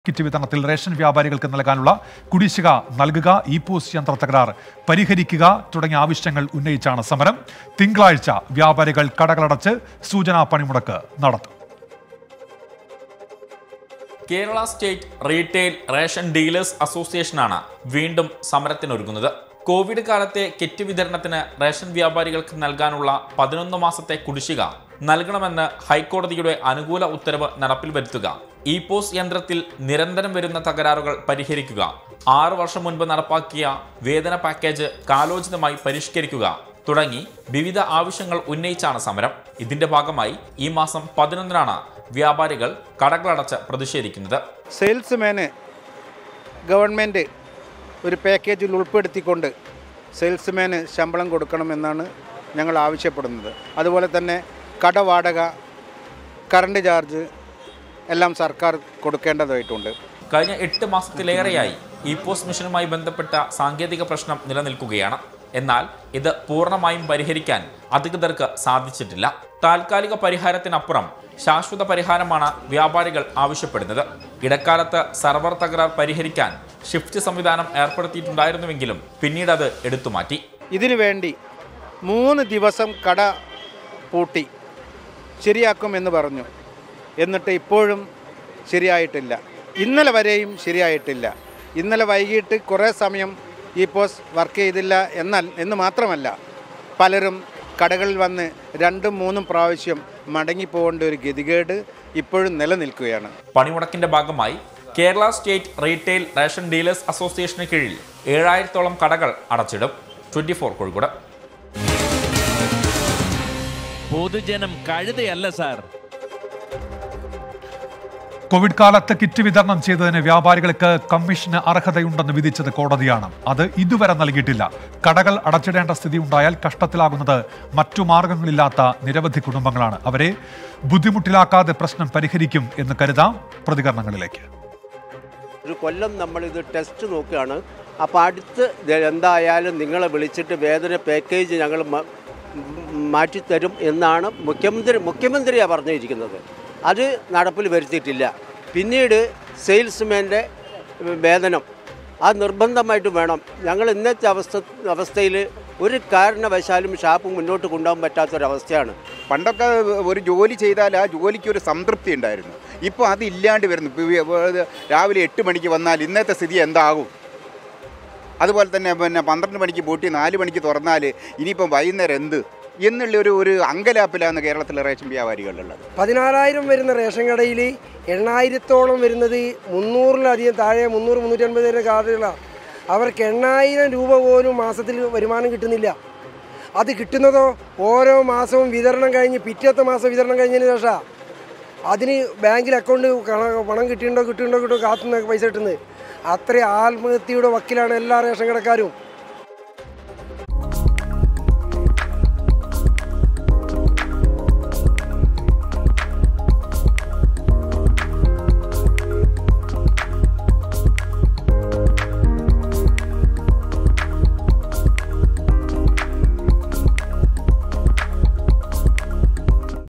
kit വിതരണത്തിൽ ration വ്യാപാരികൾക്ക് നൽകാനുള്ള കുടിശ്ശിക നൽകുക ഇ പോസ്റ്റ് യന്ത്ര തകരാർ പരിഹരിക്കുക തുടങ്ങിയ ആവശ്യങ്ങൾ ഉന്നയിച്ചാണ് സമരം തിങ്കളാഴ്ച വ്യാപാരികൾ കടകളടച്ച് സൂചനാ പണിമുടക്ക് നടത്തും Kerala state retail ration dealers അസോസിയേഷനാണ് വീണ്ടും സമരത്തിനൊരുങ്ങുന്നത് കോവിഡ് കാലത്തെ കിറ്റ് വിതരണത്തിന് റേഷൻ വ്യാപാരികൾക്ക് നൽകാനുള്ള പതിനൊന്ന് മാസത്തെ കുടിശ്ശിക നൽകണമെന്ന് ഹൈക്കോടതിയുടെ അനുകൂല ഉത്തരവ് നടപ്പിൽ വരുത്തുക ഇ പോസ് യന്ത്രത്തിൽ നിരന്തരം വരുന്ന തകരാറുകൾ പരിഹരിക്കുക ആറു വർഷം മുൻപ് നടപ്പാക്കിയ വേതന പാക്കേജ് കാലോചിതമായി പരിഷ്കരിക്കുക തുടങ്ങി വിവിധ ആവശ്യങ്ങൾ ഉന്നയിച്ചാണ് സമരം ഇതിന്റെ ഭാഗമായി ഈ മാസം പതിനൊന്നിനാണ് വ്യാപാരികൾ കടകളടച്ച് പ്രതിഷേധിക്കുന്നത് സെയിൽസ്മാന് ഗവൺമെൻറ് ഒരു പാക്കേജിൽ ഉൾപ്പെടുത്തിക്കൊണ്ട് സെയിൽസ്മാന് ശമ്പളം കൊടുക്കണമെന്നാണ് ഞങ്ങൾ ആവശ്യപ്പെടുന്നത് അതുപോലെ തന്നെ കടവാടക കറണ്ട് ചാർജ് എല്ലാം സർക്കാർ കൊടുക്കേണ്ടതായിട്ടുണ്ട് കഴിഞ്ഞ എട്ട് മാസത്തിലേറെയായി ഇ പോസ്റ്റ് മിഷനുമായി ബന്ധപ്പെട്ട സാങ്കേതിക പ്രശ്നം നിലനിൽക്കുകയാണ് എന്നാൽ ഇത് പൂർണ്ണമായും പരിഹരിക്കാൻ അധികൃതർക്ക് സാധിച്ചിട്ടില്ല താൽക്കാലിക പരിഹാരത്തിനപ്പുറം ശാശ്വത പരിഹാരമാണ് വ്യാപാരികൾ ആവശ്യപ്പെടുന്നത് ഇടക്കാലത്ത് സർവർ തകരാർ പരിഹരിക്കാൻ ഷിഫ്റ്റ് സംവിധാനം ഏർപ്പെടുത്തിയിട്ടുണ്ടായിരുന്നുവെങ്കിലും പിന്നീട് അത് എടുത്തുമാറ്റി ഇതിനു വേണ്ടി മൂന്ന് ദിവസം കട പൂട്ടി ശരിയാക്കുമെന്ന് പറഞ്ഞു എന്നിട്ട് ഇപ്പോഴും ശരിയായിട്ടില്ല ഇന്നലെ വരെയും ശരിയായിട്ടില്ല ഇന്നലെ വൈകിട്ട് കുറേ സമയം ഈ പോസ്റ്റ് വർക്ക് ചെയ്തില്ല എന്നാൽ എന്ന് മാത്രമല്ല പലരും കടകളിൽ വന്ന് രണ്ടും മൂന്നും പ്രാവശ്യം മടങ്ങിപ്പോകേണ്ട ഒരു ഗതികേട് ഇപ്പോഴും നിലനിൽക്കുകയാണ് പണിമുടക്കിന്റെ ഭാഗമായി Kerala state retail ration dealers അസോസിയേഷന് കീഴിൽ ഏഴായിരത്തോളം കടകൾ അടച്ചിടും ട്വന്റി ഫോർ കോഴിക്കോട് പൊതുജനം കഴുതയല്ല സാർ കോവിഡ് കാലത്ത് കിറ്റ് വിതരണം ചെയ്തതിന് വ്യാപാരികൾക്ക് കമ്മീഷന് അർഹതയുണ്ടെന്ന് വിധിച്ചത് കോടതിയാണ് അത് ഇതുവരെ നൽകിയിട്ടില്ല കടകൾ അടച്ചിടേണ്ട സ്ഥിതി ഉണ്ടായാൽ കഷ്ടത്തിലാകുന്നത് മറ്റു മാർഗങ്ങളില്ലാത്ത നിരവധി കുടുംബങ്ങളാണ് അവരെ ബുദ്ധിമുട്ടിലാക്കാതെ പ്രശ്നം പരിഹരിക്കും എന്ന് കരുതാം പ്രതികരണങ്ങളിലേക്ക് ഒരു കൊല്ലം നമ്മളിത് ടെസ്റ്റ് നോക്കുകയാണ് അപ്പോൾ അടുത്ത് ഇത് എന്തായാലും നിങ്ങളെ വിളിച്ചിട്ട് വേതന പാക്കേജ് ഞങ്ങൾ മ- മാറ്റിത്തരും എന്നാണ് മുഖ്യമന്ത്രി മുഖ്യമന്ത്രിയാണ് പറഞ്ഞിരിക്കുന്നത് അത് നടപ്പിൽ വരുത്തിയിട്ടില്ല പിന്നീട് സെയിൽസ്മാൻ്റെ വേതനം അത് നിർബന്ധമായിട്ട് വേണം ഞങ്ങൾ ഇന്നത്തെ അവസ്ഥ അവസ്ഥയിൽ ഒരു കാരണവശാലും ഷാപ്പ് മുന്നോട്ട് കൊണ്ടുപോകാൻ പറ്റാത്തൊരവസ്ഥയാണ് പണ്ടൊക്കെ ഒരു ജോലി ചെയ്താൽ ആ ജോലിക്ക് ഒരു സംതൃപ്തി ഉണ്ടായിരുന്നു ഇപ്പോൾ അത് ഇല്ലാണ്ട് വരുന്നു ഇപ്പോൾ ഈ, ഏർ, രാവിലെ എട്ട് മണിക്ക് വന്നാൽ ഇന്നത്തെ സ്ഥിതി എന്താകും അതുപോലെ തന്നെ പിന്നെ പന്ത്രണ്ട് മണിക്ക് പൂട്ടി നാല് മണിക്ക് തുറന്നാൽ ഇനിയിപ്പം വൈകുന്നേരം എന്ത് എന്നുള്ള ഒരു ഒരു അങ്കലാപ്പിലാണ് കേരളത്തിലെ റേഷൻ വ്യാപാരികളുള്ളത് പതിനാറായിരം വരുന്ന റേഷൻ കടയിൽ എണ്ണായിരത്തോളം വരുന്നത് മുന്നൂറിലധികം താഴെ മുന്നൂറ് മുന്നൂറ്റൻപത് വരെ കാർഡുകളാണ് അവർക്ക് എണ്ണായിരം രൂപ പോലും മാസത്തിൽ വരുമാനം കിട്ടുന്നില്ല അത് കിട്ടുന്നതോ ഓരോ മാസവും വിതരണം കഴിഞ്ഞ് പിറ്റത്തെ മാസം വിതരണം കഴിഞ്ഞതിന് ശേഷം അതിന് ബാങ്കിൽ അക്കൗണ്ട് കണ- പണം കിട്ടിയിട്ടുണ്ടോ കിട്ടിയിട്ടുണ്ടോ കിട്ടുമോ കാത്തുനിന്ന് പൈസ കിട്ടുന്നത് അത്രയും ആത്മഹത്യയുടെ വക്കിലാണ് എല്ലാ റേഷൻ കടക്കാരും